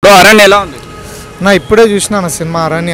so అరణ్య ఎలా ఉంది నా ఇప్పుడే చూసినాను సినిమా అరణ్య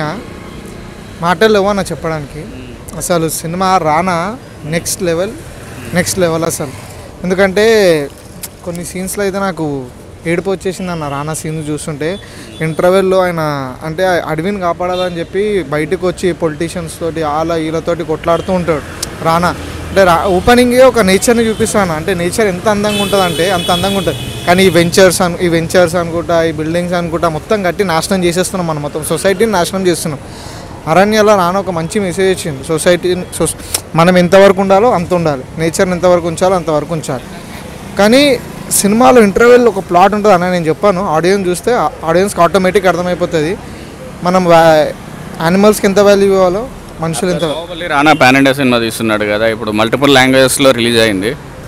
మాటలు లేవు అన్న చెప్పడానికి అసలు cinema Rana next level next level అసలు ఎందుకంటే కొన్ని సీన్స్లో అయితే నాకు ఏడుపు వచ్చేసింది అన్న రానా సీన్ చూస్తుంటే ఇంటర్వెల్లో ఆయన అంటే అడవిని కాపాడాలని చెప్పి బయటకు వచ్చి పొలిటీషియన్స్ తోటి వాళ్ళ వీళ్ళతోటి కొట్లాడుతూ ఉంటాడు రానా అంటే రా ఓపెనింగే ఒక నేచర్ని చూపిస్తాను అంటే నేచర్ ఎంత అందంగా ఉంటుంది అంటే అంత అందంగా ఉంటుంది కానీ ఈ వెంచర్స్ అను ఈ వెంచర్స్ అనుకుంటా ఈ బిల్డింగ్స్ అనుకుంటా మొత్తం కట్టి నాశనం చేసేస్తున్నాం మనం మొత్తం సొసైటీని నాశనం చేస్తున్నాం అరణ్యాలో రాన ఒక మంచి మెసేజ్ ఇచ్చింది సొసైటీ సొస్ మనం ఎంతవరకు ఉండాలో అంత ఉండాలి నేచర్ని ఎంతవరకు ఉంచాలో అంతవరకు ఉంచాలి కానీ సినిమాలో ఇంటర్వెల్ ఒక ప్లాట్ ఉంటుంది అన్న నేను చెప్పాను ఆడియన్స్ చూస్తే ఆడియన్స్కి ఆటోమేటిక్ అర్థమైపోతుంది మనం యానిమల్స్కి ఎంత వాల్యూ ఇవ్వాలో మనుషులు ఎంత Baahubali Rana pan India cinema తీస్తున్నాడు కదా ఇప్పుడు మల్టిపుల్ లాంగ్వేజెస్లో రిలీజ్ అయింది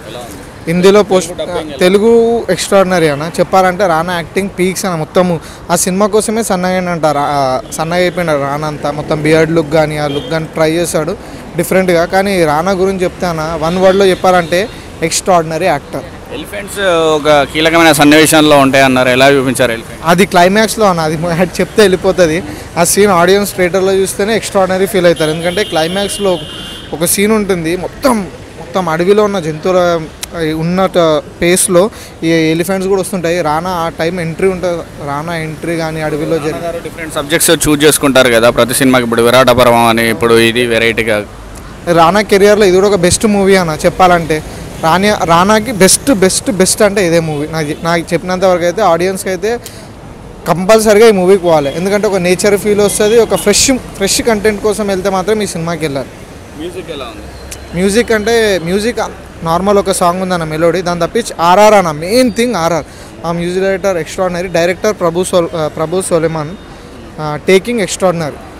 హిందీలో పోస్ట్ తెలుగు ఎక్స్ట్రాడినరీ అన్న చెప్పాలంటే రానా యాక్టింగ్ పీక్స్ అన్న మొత్తము ఆ సినిమా కోసమే సన్నగా అంట సన్నగా అయిపోయినాడు రానా అంతా మొత్తం బియర్డ్ లుక్ కానీ ఆ లుక్ కానీ ట్రై చేశాడు డిఫరెంట్గా కానీ రానా గురించి చెప్తే అన్న వన్ వర్డ్లో చెప్పాలంటే ఎక్స్ట్రాడినరీ యాక్టర్ ఎలిఫెంట్స్ ఒక కీలకమైన సన్నివేశంలో ఉంటాయి అన్నారు ఎలా చూపించారు ఎలిఫెంట్ అది క్లైమాక్స్లో అన్న అది అది చెప్తే వెళ్ళిపోతుంది ఆ సీన్ ఆడియన్స్ థియేటర్లో చూస్తేనే ఎక్స్ట్రాడినరీ ఫీల్ అవుతారు ఎందుకంటే క్లైమాక్స్లో ఒక సీన్ ఉంటుంది మొత్తం మొత్తం అడవిలో ఉన్న జంతువుల ఆ, ఉన్న పేస్లో ఈ ఎలిఫెంట్స్ కూడా వస్తుంటాయి రానా ఆ టైం ఎంట్రీ ఉంటుంది రానా ఎంట్రీ కానీ అడవిలో జరిగి డిఫరెంట్ సబ్జెక్ట్స్ చూజ్ చేసుకుంటారు కదా ప్రతి సినిమాకి ఇప్పుడు విరాట పర్వం అని ఇప్పుడు ఇది వెరైటీగా రానా కెరియర్లో ఇది కూడా ఒక బెస్ట్ మూవీ అన్న చెప్పాలంటే రాణి రానాకి బెస్ట్ బెస్ట్ బెస్ట్ అంటే ఇదే మూవీ నాకు నాకు చెప్పినంత వరకు అయితే ఆడియన్స్కి అయితే కంపల్సరీగా ఈ మూవీకి పోవాలి ఎందుకంటే ఒక నేచర్ ఫీల్ వస్తుంది ఒక ఫ్రెష్ ఫ్రెష్ కంటెంట్ కోసం వెళ్తే మాత్రం ఈ సినిమాకి వెళ్ళాలి మ్యూజిక్ ఎలా ఉంది మ్యూజిక్ అంటే మ్యూజిక్ నార్మల్ ఒక సాంగ్ ఉందన్న మెలోడీ దాని తప్పించి ఆర్ఆర్ అన్న మెయిన్ థింగ్ ఆర్ఆర్ ఆ music director extraordinary director Prabhu సోల్ ప్రభు సోలెమాన్ టేకింగ్ ఎక్స్ట్రాడినరీ